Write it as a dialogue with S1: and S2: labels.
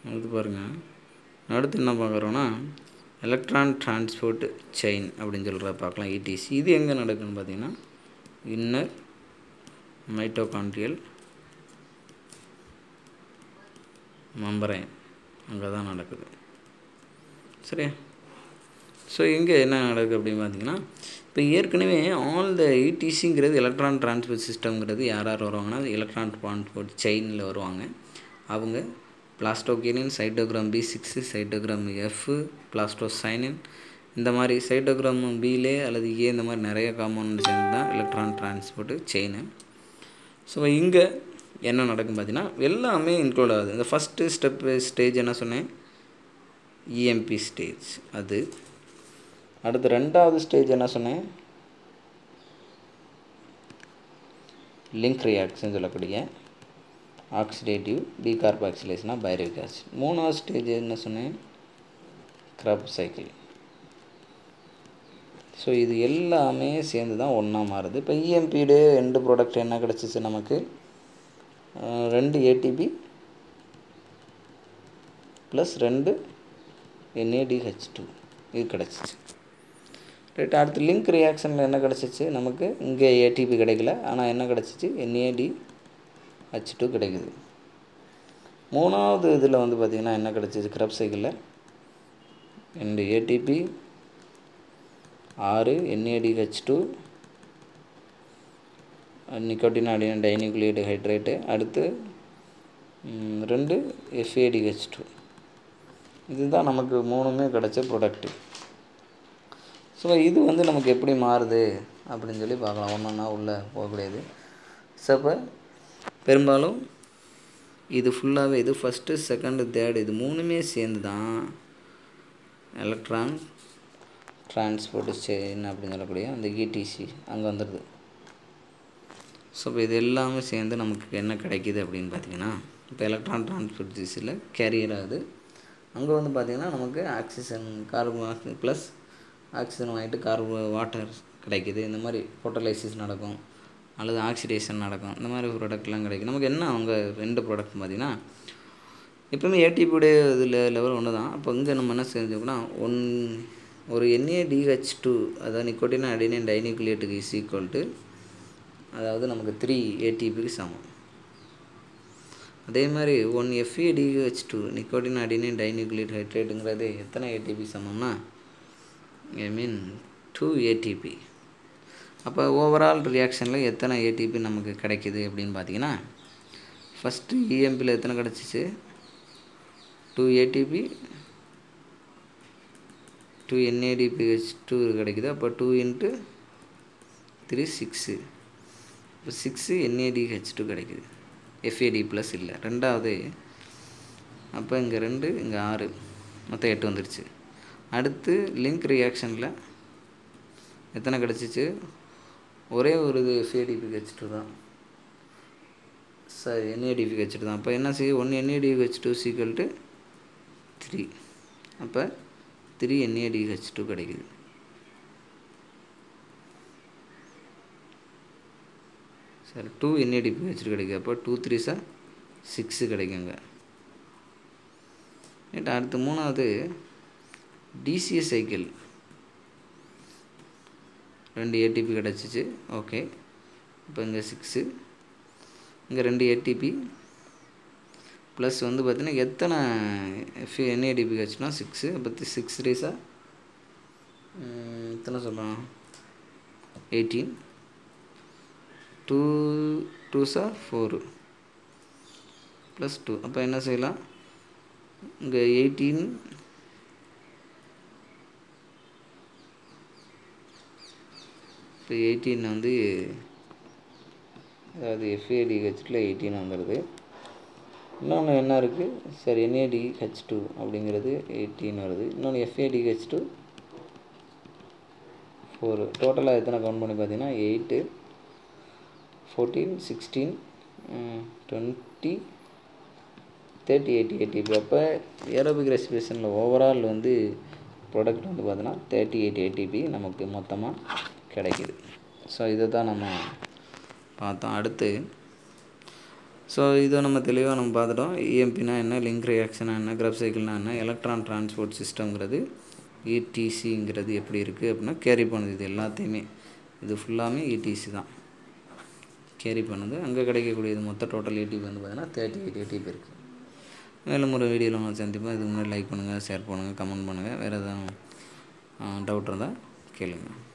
S1: அடுத்து பாருங்கள் அடுத்து என்ன பார்க்குறோன்னா எலக்ட்ரான் டிரான்ஸ்போர்ட் செயின் அப்படின்னு சொல்கிறத பார்க்கலாம் இடிசி இது எங்கே நடக்குதுன்னு பார்த்தீங்கன்னா இன்னர் மைட்டோகாண்ட்ரியல் மம்பரைன் அங்கே தான் நடக்குது சரியா ஸோ இங்கே என்ன நடக்குது அப்படின்னு பார்த்தீங்கன்னா இப்போ ஏற்கனவே ஆல் த இடிசிங்கிறது எலக்ட்ரான் டிரான்ஸ்போர்ட் சிஸ்டம்ங்கிறது யார் யார் வருவாங்கன்னா எலக்ட்ரான் டிரான்ஸ்போர்ட் செயினில் வருவாங்க அவங்க பிளாஸ்டோகேனின் cytochrome B six cytochrome F plastocyanin இந்த மாதிரி சைட்டோகிராம் பிலே அல்லது ஏ இந்த மாதிரி நிறைய காம்பவுண்ட் சேர்ந்து தான் எலக்ட்ரான் டிரான்ஸ்போர்ட்டு செயின் ஸோ இங்கே என்ன நடக்கும் பார்த்தீங்கன்னா எல்லாமே இன்க்ளூட் ஆகுது இந்த ஃபஸ்ட்டு ஸ்டெப் ஸ்டேஜ் என்ன சொன்னேன் இஎம்பி ஸ்டேஜ் அது அடுத்து ரெண்டாவது ஸ்டேஜ் என்ன சொன்னேன் லிங்க் ரியாக்ஷன் சொல்லக்கூடிய ஆக்சிடேட்டிவ் டீகார்பாக்சிலேஷனாக பைரிக் ஆசிட் மூணாவது ஸ்டேஜ் என்ன சொன்னேன் க்ரப் சைக்கிள் ஸோ இது எல்லாமே சேர்ந்து தான் ஒன்றா மாறுது இப்போ இஎம்பிடு ரெண்டு ப்ராடக்ட் என்ன கிடச்சிச்சு நமக்கு ரெண்டு ஏடிபி ப்ளஸ் ரெண்டு என்ஏடிஹெச் டூ இது கிடச்சிச்சு ரைட் அடுத்து லிங்க் ரியாக்ஷனில் என்ன கிடச்சிச்சு நமக்கு இங்கே ஏடிபி கிடைக்கல ஆனால் என்ன கிடச்சிச்சு என்ஏடி ஹச் டூ கிடைக்குது மூணாவது இதில் வந்து பார்த்திங்கன்னா என்ன கிடச்சிச்சு க்ரப் சைக்கிளில் ரெண்டு ஏடிபி ஆறு NADH two nicotine adenine dinucleotide hydrate அடுத்து ரெண்டு எஃப்ஏடிஹெச் டூ இதுதான் நமக்கு மூணுமே கிடச்ச ப்ரொடக்ட்டு ஸோ இது வந்து நமக்கு எப்படி மாறுது அப்படின்னு சொல்லி பார்க்கலாம் ஒன்று ஒன்றா உள்ளே போகக்கூடியது ஸோ அப்போ பெரும்பாலும் இது ஃபுல்லாகவே இது ஃபஸ்ட்டு செகண்டு தேர்டு இது மூணுமே சேர்ந்து தான் எலக்ட்ரான் டிரான்ஸ்போர்ட் செயின் அப்படின்னு சொல்லக்கூடிய அந்த இடிசி அங்கே வந்துடுது ஸோ இப்போ இது எல்லாமே சேர்ந்து நமக்கு என்ன கிடைக்கிது அப்படின்னு பார்த்தீங்கன்னா இப்போ எலக்ட்ரான் டிரான்ஸ்போர்ட் டிசியில் கேரியர் ஆகுது அங்கே வந்து பார்த்திங்கன்னா நமக்கு ஆக்சிஜன் கார்பன் ப்ளஸ் ஆக்சிஜன் வாங்கிட்டு கார்போ வாட்டர் கிடைக்கிது இந்த மாதிரி ஃபோட்டோலைசிஸ் நடக்கும் அல்லது ஆக்சிடேஷன் நடக்கும் இந்த மாதிரி ப்ராடக்ட்லாம் கிடைக்கும் நமக்கு என்ன அவங்க ரெண்டு ப்ராடக்ட் பார்த்திங்கன்னா எப்பவுமே ஏடிபியுடைய இதில் லெவல் ஒன்று தான் அப்போ இங்கே நம்ம என்ன செஞ்சோம்னா ஒன் ஒரு என்ஏடிஹெச் டூ அதாவது நிக்கோட்டின் அடினின் டைனிகுலேட்டுக்கு இஸ் ஈக்குவல் டு அதாவது நமக்கு த்ரீ ஏடிபிக்கு சமம் அதே மாதிரி one FADH two nicotine adenine dinucleotide ஹைட்ரேட்டுங்கிறது எத்தனை ஏடிபி சமம்னா ஐ மீன் டூ ஏடிபி அப்போ ஓவரால் ரியாக்ஷனில் எத்தனை ஏடிபி நமக்கு கிடைக்கிது அப்படின்னு பார்த்தீங்கன்னா ஃபஸ்ட்டு இஎம்பியில் எத்தனை கிடச்சிச்சு two ATP two NADPH two கிடைக்குது அப்போ டூ இன்ட்டு த்ரீ சிக்ஸு இப்போ சிக்ஸு என்ஏடிஹெச் டூ கிடைக்குது எஃப்ஏடி ப்ளஸ் இல்லை ரெண்டாவது அப்போ இங்கே ரெண்டு இங்கே ஆறு மொத்தம் எட்டு வந்துடுச்சு அடுத்து லிங்க் ரியாக்ஷனில் எத்தனை கிடச்சிச்சு ஒரே ஒரு இது எஃப்ஏடிபிஹெச் டூ தான் சாரி என்ஏடிபிஹெச் டூ தான் அப்போ என்ன செய்யும் ஒன் என்ஏடிஹெச் டூ சீக்கல் டு த்ரீ அப்போ த்ரீ என்ஏடிஹெச் டூ கிடைக்குது சரி டூ என்ஏடிபிஹெச் கிடைக்குது அப்போ டூ த்ரீ சார் சிக்ஸு கிடைக்குங்க ரைட் அடுத்து மூணாவது டிசிஏ சைக்கிள் ரெண்டு ஏடிபி கிடச்சிச்சு ஓகே இப்போ இங்கே சிக்ஸு இங்கே ரெண்டு ஏடிபி ப்ளஸ் வந்து பார்த்தீங்கன்னா எத்தனை எஃப் என்ஏடிபி ஹெச்னா சிக்ஸு அப்போ சிக்ஸ் ரீஸா எத்தனை சொல்லலாம் எயிட்டீன் டூ டூ சார் ஃபோரு ப்ளஸ் டூ அப்போ என்ன செய்யலாம் இங்கே எயிட்டீன் இப்போ எயிட்டீன் வந்து அதாவது எஃப்ஏடி ஹெச்சில் எயிட்டீன் வந்துடுது இன்னொன்று என்ன இருக்குது சரி என்ஏடி ஹெச் டூ அப்படிங்கிறது எயிட்டீன் வருது இன்னொன்று எஃப்ஏடி ஹெச் டூ ஃபோரு டோட்டலாக எத்தனை கவுண்ட் பண்ணி பார்த்தீங்கன்னா eight fourteen sixteen twenty thirty eighty eighty அப்போ ஏரோபிக் ரெஸ்பிரேஷனில் ஓவரால் வந்து ப்ராடக்ட் வந்து பார்த்தோன்னா தேர்ட்டி எயிட் ஏடிபி நமக்கு மொத்தமாக கிடைக்கிது ஸோ இதை தான் நம்ம பார்த்தோம் அடுத்து ஸோ இதை நம்ம தெளிவாக நம்ம பார்த்துட்டோம் இஎம்பினா என்ன லிங்க் ரியாக்ஷனா என்ன கிரப் சைக்கிள்னா என்ன எலக்ட்ரான் டிரான்ஸ்போர்ட் சிஸ்டம்ங்கிறது இடிசிங்கிறது எப்படி இருக்குது அப்படின்னா கேரி பண்ணுது இது எல்லாத்தையுமே இது ஃபுல்லாமே இடிசி தான் கேரி பண்ணுது அங்கே கிடைக்கக்கூடியது மொத்த டோட்டல் ஏடிபி வந்து பார்த்தீங்கன்னா தேர்ட்டி எயிட் ஏடிபி இருக்குது மேலும் ஒரு வீடியோவில் நம்ம சந்திப்போம் இதுக்கு முன்னாடி லைக் பண்ணுங்கள் ஷேர் பண்ணுங்கள் கமெண்ட் பண்ணுங்கள் வேறு எதுவும் டவுட் இருந்தால் கேளுங்கள்